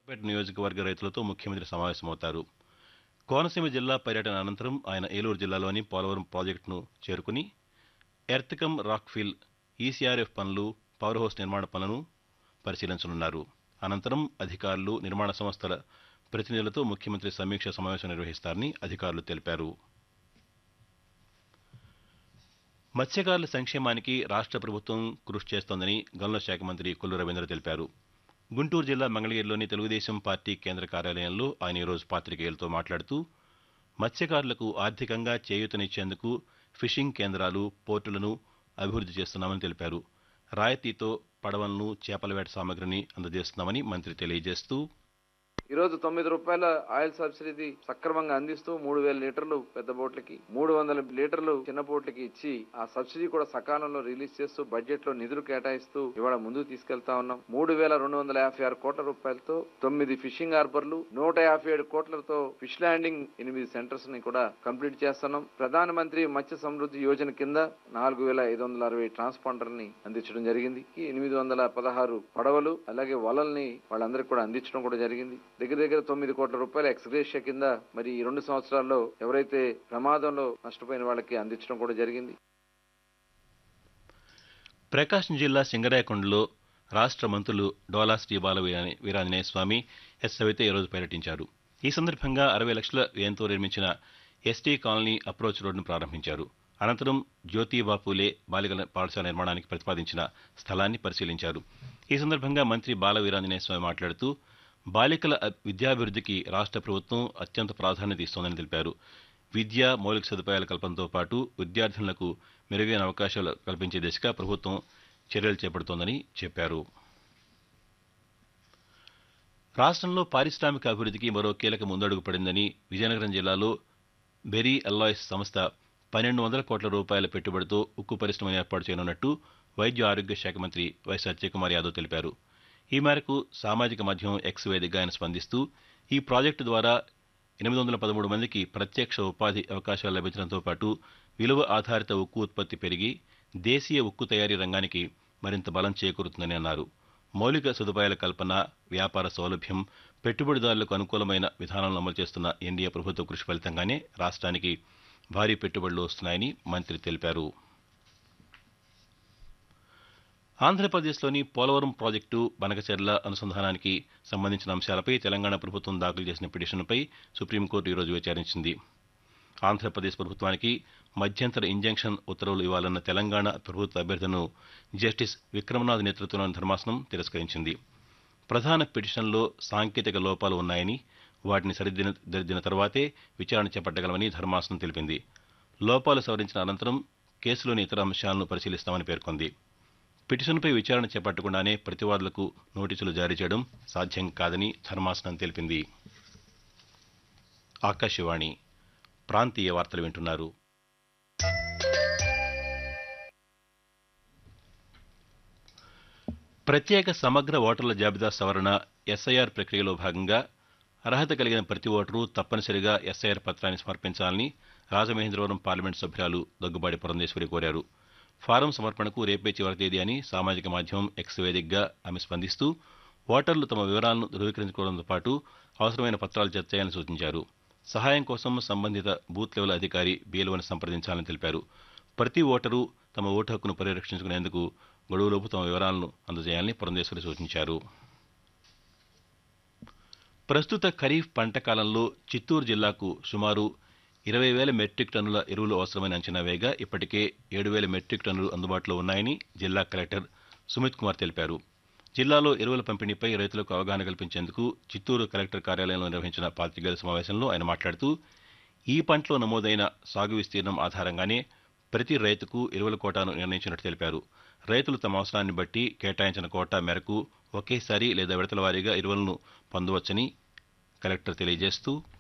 పేట నియోజకవర్గ రైతులతో ముఖ్యమంత్రి సమావేశమవుతారు కోనసీమ జిల్లా పర్యటన అనంతరం ఆయన ఏలూరు జిల్లాలోని పోలవరం ప్రాజెక్టును చేరుకుని ఎర్త్కమ్ రాక్ఫిల్ ఈసీఆర్ఎఫ్ పనులు పవర్ హౌస్ నిర్మాణ పనులను పరిశీలించనున్నారు అనంతరం అధికారులు నిర్మాణ సంస్థల ప్రతినిధులతో ముఖ్యమంత్రి సమీక్ష సమావేశం నిర్వహిస్తారని అధికారులు తెలిపారు మత్స్యకారుల సంక్షేమానికి రాష్ట్ర ప్రభుత్వం కృషి చేస్తోందని గనుల శాఖ మంత్రి కొల్లు రవీంద్ర తెలిపారు గుంటూరు జిల్లా మంగళగిరిలోని తెలుగుదేశం పార్టీ కేంద్ర కార్యాలయంలో ఆయన ఈరోజు పాత్రికేయులతో మాట్లాడుతూ మత్స్యకారులకు ఆర్థికంగా చేయూతనిచ్చేందుకు ఫిషింగ్ కేంద్రాలు పోర్టులను అభివృద్ధి చేస్తున్నామని తెలిపారు రాయితీతో పడవలను చేపల వేట సామగ్రిని అందజేస్తున్నామని మంత్రి తెలియజేస్తూ ఈ రోజు తొమ్మిది రూపాయల ఆయిల్ సబ్సిడీ సక్రమంగా అందిస్తూ మూడు వేల లీటర్లు పెద్ద బోట్లకి మూడు వందల లీటర్లు చిన్న బోట్లకి ఇచ్చి ఆ సబ్సిడీ కూడా సకాలంలో రిలీజ్ చేస్తూ బడ్జెట్ లో నిధులు కేటాయిస్తూ ఇవాళ ముందుకు తీసుకెళ్తా ఉన్నాం మూడు వేల రెండు వందల యాభై ఆరు కోట్ల రూపాయలతో తొమ్మిది ఫిషింగ్ హార్బర్లు నూట యాభై ఏడు కోట్లతో ఫిష్ ల్యాండింగ్ ఎనిమిది సెంటర్స్ ని కూడా కంప్లీట్ చేస్తున్నాం ప్రధానమంత్రి మత్స్య సమృద్ధి యోజన కింద నాలుగు వేల ఐదు వందల అరవై ట్రాన్స్పాండర్ ని అందించడం జరిగింది ఈ ఎనిమిది వందల పదహారు పడవలు అలాగే వలల్ని వాళ్ళందరికీ కూడా అందించడం కూడా జరిగింది దగ్గర దగ్గర తొమ్మిది కోట్ల రూపాయల ఎక్స్గ్రేషియా కింద మరి ఈ రెండు సంవత్సరాల్లో ఎవరైతే ప్రమాదంలో నష్టపోయిన వాళ్ళకి అందించడం కూడా జరిగింది ప్రకాశం జిల్లా సింగరాయకొండలో రాష్ట్ర మంత్రులు డోలా శ్రీ బాల వీరా- వీరాంజనేయ స్వామి ఎస్ సవిత ఈరోజు పర్యటించారు ఈ సందర్భంగా అరవై లక్షల వ్యయంతో నిర్మించిన ఎస్టీ కాలనీ అప్రోచ్ రోడ్డును ప్రారంభించారు అనంతరం జ్యోతిబా పూలే బాలికల పాఠశాల నిర్మాణానికి ప్రతిపాదించిన స్థలాన్ని పరిశీలించారు ఈ సందర్భంగా మంత్రి బాల వీరాంజనేయ స్వామి మాట్లాడుతూ బాలికల అ- విద్యాభివృద్ధికి రాష్ట్ర ప్రభుత్వం అత్యంత ప్రాధాన్యత ఇస్తోందని తెలిపారు విద్య మౌలిక సదుపాయాల కల్పనతో పాటు విద్యార్థులకు మెరుగైన అవకాశాలు కల్పించే దిశగా ప్రభుత్వం చర్యలు చేపడుతోందని చెప్పారు రాష్ట్రంలో పారిశ్రామిక అభివృద్ధికి మరో కీలక ముందడుగు పడిందని విజయనగరం జిల్లాలో బెరీ అల్లాయిస్ సంస్థ పన్నెండు వందల కోట్ల రూపాయల పెట్టుబడితో ఉక్కు పరిశ్రమను ఏర్పాటు చేయనున్నట్టు వైద్య ఆరోగ్య శాఖ మంత్రి వై సత్యకుమార్ యాదవ్ తెలిపారు ఈ మేరకు సామాజిక మాధ్యమం ఎక్స్ వేదికగా ఆయన స్పందిస్తూ ఈ ప్రాజెక్టు ద్వారా ఎనిమిది వందల పదమూడు మందికి ప్రత్యక్ష ఉపాధి అవకాశాలు లభించడంతో పాటు విలువ ఆధారిత ఉక్కు ఉత్పత్తి పెరిగి దేశీయ ఉక్కు తయారీ రంగానికి మరింత బలం చేకూరుతుందని అన్నారు మౌలిక సదుపాయాల కల్పన వ్యాపార సౌలభ్యం పెట్టుబడిదారులకు అనుకూలమైన విధానాలను అమలు చేస్తున్న ఎన్డీఏ ప్రభుత్వ కృషి ఫలితంగానే రాష్ట్రానికి భారీ పెట్టుబడులు వస్తున్నాయని మంత్రి తెలిపారు ఆంధ్రప్రదేశ్లోని పోలవరం ప్రాజెక్టు బనకచెర్ల అనుసంధానానికి సంబంధించిన అంశాలపై తెలంగాణ ప్రభుత్వం దాఖలు చేసిన పిటిషన్పై సుప్రీంకోర్టు ఈరోజు విచారించింది ఆంధ్రప్రదేశ్ ప్రభుత్వానికి మధ్యంతర ఇంజంక్షన్ ఉత్తర్వులు ఇవ్వాలన్న తెలంగాణ ప్రభుత్వ అభ్యర్థనను జస్టిస్ విక్రమనాథ్ నేతృత్వంలోని ధర్మాసనం తిరస్కరించింది ప్రధాన పిటిషన్లో సాంకేతిక లోపాలు ఉన్నాయని వాటిని సరిదిన దిద్దిన తర్వాతే విచారణ చేపట్టగలమని ధర్మాసనం తెలిపింది లోపాలు సవరించిన అనంతరం కేసులోని ఇతర అంశాలను పరిశీలిస్తామని పేర్కొంది పిటిషన్పై విచారణ చేపట్టకుండానే ప్రతివాదులకు నోటీసులు జారీ చేయడం సాధ్యం కాదని ధర్మాసనం తెలిపింది ఆకాశవాణి ప్రాంతీయ వార్తలు వింటున్నారు ప్రత్యేక సమగ్ర ఓటర్ల జాబితా సవరణ ఎస్ఐఆర్ ప్రక్రియలో భాగంగా అర్హత కలిగిన ప్రతి ఓటరు తప్పనిసరిగా ఎస్ఐఆర్ పత్రాన్ని సమర్పించాలని రాజమహేంద్రవరం పార్లమెంట్ సభ్యురాలు దగ్గుబాటి పురంధేశ్వరి కోరారు ఫారం సమర్పణకు రేపే చివరి తేదీ అని సామాజిక మాధ్యమం ఎక్స్ వేదికగా ఆమె స్పందిస్తూ ఓటర్లు తమ వివరాలను ధృవీకరించుకోవడంతో పాటు అవసరమైన పత్రాలు జత చేయాలని సూచించారు సహాయం కోసం సంబంధిత బూత్ లెవెల్ అధికారి బీఎల్ఓని సంప్రదించాలని తెలిపారు ప్రతి ఓటరు తమ ఓటు హక్కును పరిరక్షించుకునేందుకు గడువులోపు తమ వివరాలను అందజేయాలని పురంధేశ్వరి సూచించారు ప్రస్తుత ఖరీఫ్ పంట కాలంలో చిత్తూరు జిల్లాకు సుమారు ఇరవై వేల మెట్రిక్ టన్నుల ఎరువులు అవసరమని అంచనా వేయగా ఇప్పటికే ఏడు వేల మెట్రిక్ టన్నులు అందుబాటులో ఉన్నాయని జిల్లా కలెక్టర్ సుమిత్ కుమార్ తెలిపారు జిల్లాలో ఎరువుల పంపిణీపై రైతులకు అవగాహన కల్పించేందుకు చిత్తూరు కలెక్టర్ కార్యాలయంలో నిర్వహించిన పాత్రికేయుల సమావేశంలో ఆయన మాట్లాడుతూ ఈ పంటలో నమోదైన సాగు విస్తీర్ణం ఆధారంగానే ప్రతి రైతుకు ఎరువుల కోటాను నిర్ణయించినట్టు తెలిపారు రైతులు తమ అవసరాన్ని బట్టి కేటాయించిన కోటా మేరకు ఒకేసారి లేదా విడతల వారీగా ఎరువులను పొందవచ్చని కలెక్టర్ తెలియజేస్తూ